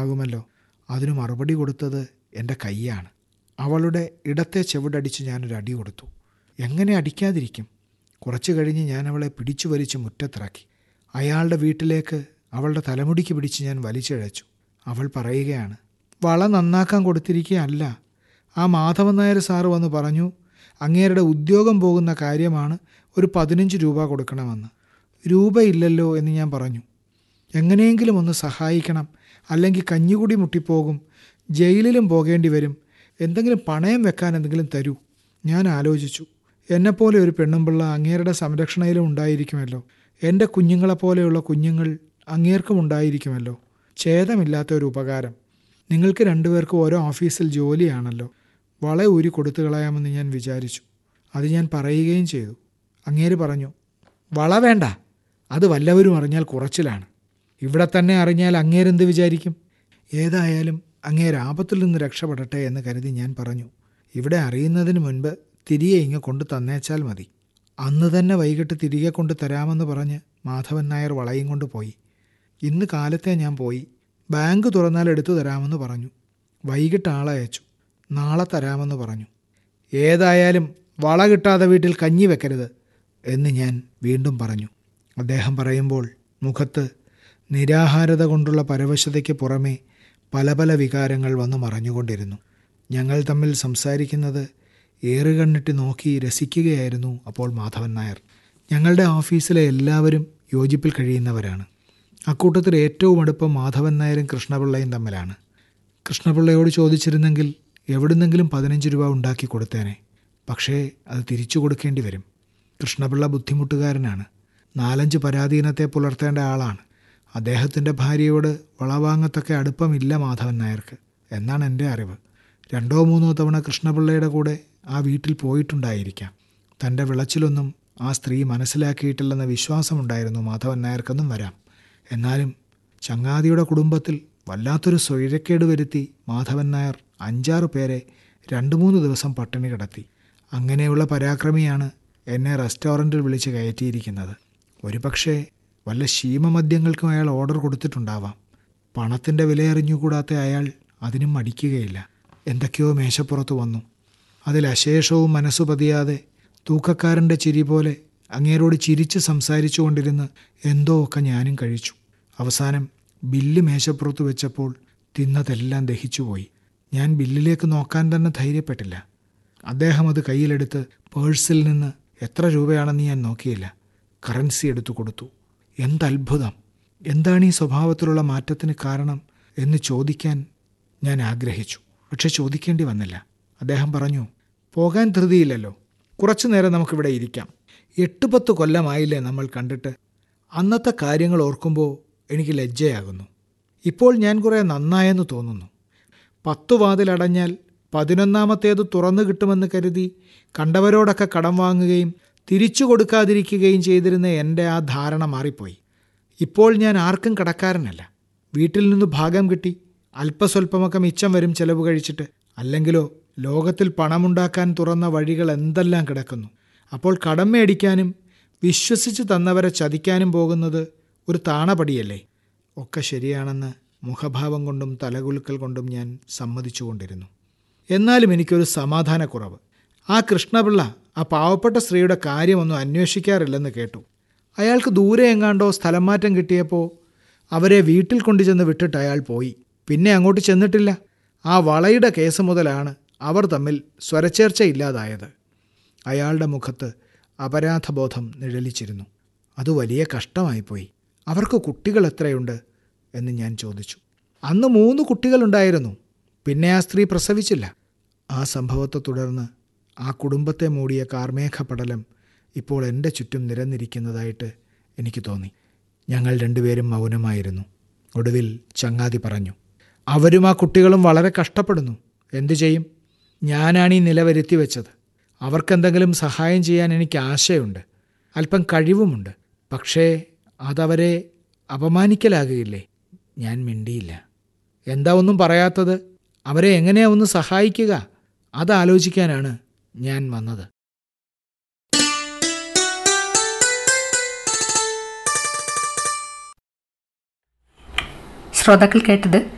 ആകുമല്ലോ അതിനു മറുപടി കൊടുത്തത് എൻ്റെ കൈയാണ് അവളുടെ ഇടത്തെ ചെവിടടിച്ച് ഞാനൊരു അടി കൊടുത്തു എങ്ങനെ അടിക്കാതിരിക്കും കുറച്ചു കഴിഞ്ഞ് ഞാൻ അവളെ പിടിച്ചു വലിച്ച് മുറ്റത്തിറക്കി അയാളുടെ വീട്ടിലേക്ക് അവളുടെ തലമുടിക്ക് പിടിച്ച് ഞാൻ വലിച്ചിഴച്ചു അവൾ പറയുകയാണ് വള നന്നാക്കാൻ കൊടുത്തിരിക്കുകയല്ല ആ മാധവൻ നായർ സാറ് വന്ന് പറഞ്ഞു അങ്ങേരുടെ ഉദ്യോഗം പോകുന്ന കാര്യമാണ് ഒരു പതിനഞ്ച് രൂപ കൊടുക്കണമെന്ന് രൂപയില്ലല്ലോ എന്ന് ഞാൻ പറഞ്ഞു എങ്ങനെയെങ്കിലും ഒന്ന് സഹായിക്കണം അല്ലെങ്കിൽ കഞ്ഞികുടി മുട്ടിപ്പോകും ജയിലിലും പോകേണ്ടി വരും എന്തെങ്കിലും പണയം വെക്കാൻ എന്തെങ്കിലും തരൂ ഞാൻ ആലോചിച്ചു എന്നെപ്പോലെ ഒരു പെണ്ണുമ്പിള്ള അങ്ങേരുടെ സംരക്ഷണയിലും ഉണ്ടായിരിക്കുമല്ലോ എൻ്റെ കുഞ്ഞുങ്ങളെപ്പോലെയുള്ള കുഞ്ഞുങ്ങൾ അങ്ങേർക്കും ഉണ്ടായിരിക്കുമല്ലോ ഛേദമില്ലാത്ത ഒരു ഉപകാരം നിങ്ങൾക്ക് രണ്ടുപേർക്കും ഓരോ ഓഫീസിൽ ജോലിയാണല്ലോ വള ഊരി കൊടുത്തു കളയാമെന്ന് ഞാൻ വിചാരിച്ചു അത് ഞാൻ പറയുകയും ചെയ്തു അങ്ങേര് പറഞ്ഞു വള വേണ്ട അത് വല്ലവരും അറിഞ്ഞാൽ കുറച്ചിലാണ് ഇവിടെ തന്നെ അറിഞ്ഞാൽ അങ്ങേരെന്ത് വിചാരിക്കും ഏതായാലും അങ്ങേര് ആപത്തിൽ നിന്ന് രക്ഷപ്പെടട്ടെ എന്ന് കരുതി ഞാൻ പറഞ്ഞു ഇവിടെ അറിയുന്നതിന് മുൻപ് തിരികെ ഇങ്ങ് കൊണ്ടു തന്നേച്ചാൽ മതി അന്ന് തന്നെ വൈകിട്ട് തിരികെ കൊണ്ട് തരാമെന്ന് പറഞ്ഞ് മാധവൻ നായർ വളയും കൊണ്ട് പോയി ഇന്ന് കാലത്തെ ഞാൻ പോയി ബാങ്ക് തുറന്നാൽ എടുത്തു തരാമെന്ന് പറഞ്ഞു വൈകിട്ട് ആളെ അയച്ചു നാളെ തരാമെന്ന് പറഞ്ഞു ഏതായാലും വള കിട്ടാതെ വീട്ടിൽ കഞ്ഞി വെക്കരുത് എന്ന് ഞാൻ വീണ്ടും പറഞ്ഞു അദ്ദേഹം പറയുമ്പോൾ മുഖത്ത് നിരാഹാരത കൊണ്ടുള്ള പരവശതയ്ക്ക് പുറമേ പല പല വികാരങ്ങൾ വന്നു മറഞ്ഞുകൊണ്ടിരുന്നു ഞങ്ങൾ തമ്മിൽ സംസാരിക്കുന്നത് ഏറുകണ്ണിട്ട് നോക്കി രസിക്കുകയായിരുന്നു അപ്പോൾ മാധവൻ നായർ ഞങ്ങളുടെ ഓഫീസിലെ എല്ലാവരും യോജിപ്പിൽ കഴിയുന്നവരാണ് അക്കൂട്ടത്തിൽ ഏറ്റവും അടുപ്പം മാധവൻ നായരും കൃഷ്ണപിള്ളയും തമ്മിലാണ് കൃഷ്ണപിള്ളയോട് ചോദിച്ചിരുന്നെങ്കിൽ എവിടുന്നെങ്കിലും പതിനഞ്ച് രൂപ ഉണ്ടാക്കി കൊടുത്തേനെ പക്ഷേ അത് തിരിച്ചു കൊടുക്കേണ്ടി വരും കൃഷ്ണപിള്ള ബുദ്ധിമുട്ടുകാരനാണ് നാലഞ്ച് പരാധീനത്തെ പുലർത്തേണ്ട ആളാണ് അദ്ദേഹത്തിൻ്റെ ഭാര്യയോട് വളവാങ്ങത്തൊക്കെ അടുപ്പമില്ല മാധവൻ നായർക്ക് എന്നാണ് എൻ്റെ അറിവ് രണ്ടോ മൂന്നോ തവണ കൃഷ്ണപിള്ളയുടെ കൂടെ ആ വീട്ടിൽ പോയിട്ടുണ്ടായിരിക്കാം തൻ്റെ വിളച്ചിലൊന്നും ആ സ്ത്രീ മനസ്സിലാക്കിയിട്ടില്ലെന്ന വിശ്വാസമുണ്ടായിരുന്നു മാധവൻ നായർക്കെന്നും വരാം എന്നാലും ചങ്ങാതിയുടെ കുടുംബത്തിൽ വല്ലാത്തൊരു സ്വൈരക്കേട് വരുത്തി മാധവൻ നായർ അഞ്ചാറ് പേരെ രണ്ട് മൂന്ന് ദിവസം പട്ടിണി കിടത്തി അങ്ങനെയുള്ള പരാക്രമിയാണ് എന്നെ റെസ്റ്റോറൻറ്റിൽ വിളിച്ച് കയറ്റിയിരിക്കുന്നത് ഒരുപക്ഷേ വല്ല ശീമമദ്യങ്ങൾക്കും അയാൾ ഓർഡർ കൊടുത്തിട്ടുണ്ടാവാം പണത്തിൻ്റെ വിലയറിഞ്ഞുകൂടാത്ത അയാൾ അതിനും മടിക്കുകയില്ല എന്തൊക്കെയോ മേശപ്പുറത്ത് വന്നു അതിൽ അശേഷവും മനസ്സു പതിയാതെ തൂക്കക്കാരൻ്റെ ചിരി പോലെ അങ്ങേരോട് ചിരിച്ച് സംസാരിച്ചു കൊണ്ടിരുന്ന് എന്തോ ഒക്കെ ഞാനും കഴിച്ചു അവസാനം ബില്ല് മേശപ്പുറത്ത് വെച്ചപ്പോൾ തിന്നതെല്ലാം ദഹിച്ചുപോയി ഞാൻ ബില്ലിലേക്ക് നോക്കാൻ തന്നെ ധൈര്യപ്പെട്ടില്ല അദ്ദേഹം അത് കയ്യിലെടുത്ത് പേഴ്സിൽ നിന്ന് എത്ര രൂപയാണെന്ന് ഞാൻ നോക്കിയില്ല കറൻസി എടുത്തു കൊടുത്തു എന്തത്ഭുതം എന്താണ് ഈ സ്വഭാവത്തിലുള്ള മാറ്റത്തിന് കാരണം എന്ന് ചോദിക്കാൻ ഞാൻ ആഗ്രഹിച്ചു പക്ഷെ ചോദിക്കേണ്ടി വന്നില്ല അദ്ദേഹം പറഞ്ഞു പോകാൻ ധൃതിയില്ലല്ലോ കുറച്ചു നേരം നമുക്കിവിടെ ഇരിക്കാം എട്ട് പത്ത് കൊല്ലമായില്ലേ നമ്മൾ കണ്ടിട്ട് അന്നത്തെ കാര്യങ്ങൾ ഓർക്കുമ്പോൾ എനിക്ക് ലജ്ജയാകുന്നു ഇപ്പോൾ ഞാൻ കുറേ നന്നായെന്ന് തോന്നുന്നു പത്തു വാതിലടഞ്ഞാൽ പതിനൊന്നാമത്തേത് തുറന്നു കിട്ടുമെന്ന് കരുതി കണ്ടവരോടൊക്കെ കടം വാങ്ങുകയും തിരിച്ചു കൊടുക്കാതിരിക്കുകയും ചെയ്തിരുന്ന എൻ്റെ ആ ധാരണ മാറിപ്പോയി ഇപ്പോൾ ഞാൻ ആർക്കും കടക്കാരനല്ല വീട്ടിൽ നിന്ന് ഭാഗം കിട്ടി അല്പസ്വല്പമൊക്കെ മിച്ചം വരും ചെലവ് കഴിച്ചിട്ട് അല്ലെങ്കിലോ ലോകത്തിൽ പണമുണ്ടാക്കാൻ തുറന്ന വഴികൾ എന്തെല്ലാം കിടക്കുന്നു അപ്പോൾ കടം മേടിക്കാനും വിശ്വസിച്ച് തന്നവരെ ചതിക്കാനും പോകുന്നത് ഒരു താണപടിയല്ലേ ഒക്കെ ശരിയാണെന്ന് മുഖഭാവം കൊണ്ടും തലകുലുക്കൽ കൊണ്ടും ഞാൻ സമ്മതിച്ചുകൊണ്ടിരുന്നു എന്നാലും എനിക്കൊരു സമാധാനക്കുറവ് ആ കൃഷ്ണപിള്ള ആ പാവപ്പെട്ട സ്ത്രീയുടെ കാര്യമൊന്നും അന്വേഷിക്കാറില്ലെന്ന് കേട്ടു അയാൾക്ക് ദൂരെ എങ്ങാണ്ടോ സ്ഥലം മാറ്റം കിട്ടിയപ്പോൾ അവരെ വീട്ടിൽ കൊണ്ടുചെന്ന് വിട്ടിട്ട് അയാൾ പോയി പിന്നെ അങ്ങോട്ട് ചെന്നിട്ടില്ല ആ വളയുടെ കേസ് മുതലാണ് അവർ തമ്മിൽ സ്വരച്ചേർച്ച ഇല്ലാതായത് അയാളുടെ മുഖത്ത് അപരാധബോധം നിഴലിച്ചിരുന്നു അത് വലിയ കഷ്ടമായിപ്പോയി അവർക്ക് കുട്ടികൾ എത്രയുണ്ട് എന്ന് ഞാൻ ചോദിച്ചു അന്ന് മൂന്ന് കുട്ടികളുണ്ടായിരുന്നു പിന്നെ ആ സ്ത്രീ പ്രസവിച്ചില്ല ആ സംഭവത്തെ തുടർന്ന് ആ കുടുംബത്തെ മൂടിയ കാർമേഘപടലം ഇപ്പോൾ എൻ്റെ ചുറ്റും നിരന്നിരിക്കുന്നതായിട്ട് എനിക്ക് തോന്നി ഞങ്ങൾ രണ്ടുപേരും മൗനമായിരുന്നു ഒടുവിൽ ചങ്ങാതി പറഞ്ഞു അവരും ആ കുട്ടികളും വളരെ കഷ്ടപ്പെടുന്നു എന്തു ചെയ്യും ഞാനാണ് ഈ നില വരുത്തി വെച്ചത് അവർക്കെന്തെങ്കിലും സഹായം ചെയ്യാൻ എനിക്ക് ആശയുണ്ട് അല്പം കഴിവുമുണ്ട് പക്ഷേ അതവരെ അപമാനിക്കലാകുകയില്ലേ ഞാൻ മിണ്ടിയില്ല എന്താ ഒന്നും പറയാത്തത് അവരെ എങ്ങനെയാ ഒന്ന് സഹായിക്കുക അതാലോചിക്കാനാണ് ഞാൻ വന്നത് ശ്രോതാക്കൾ കേട്ടത്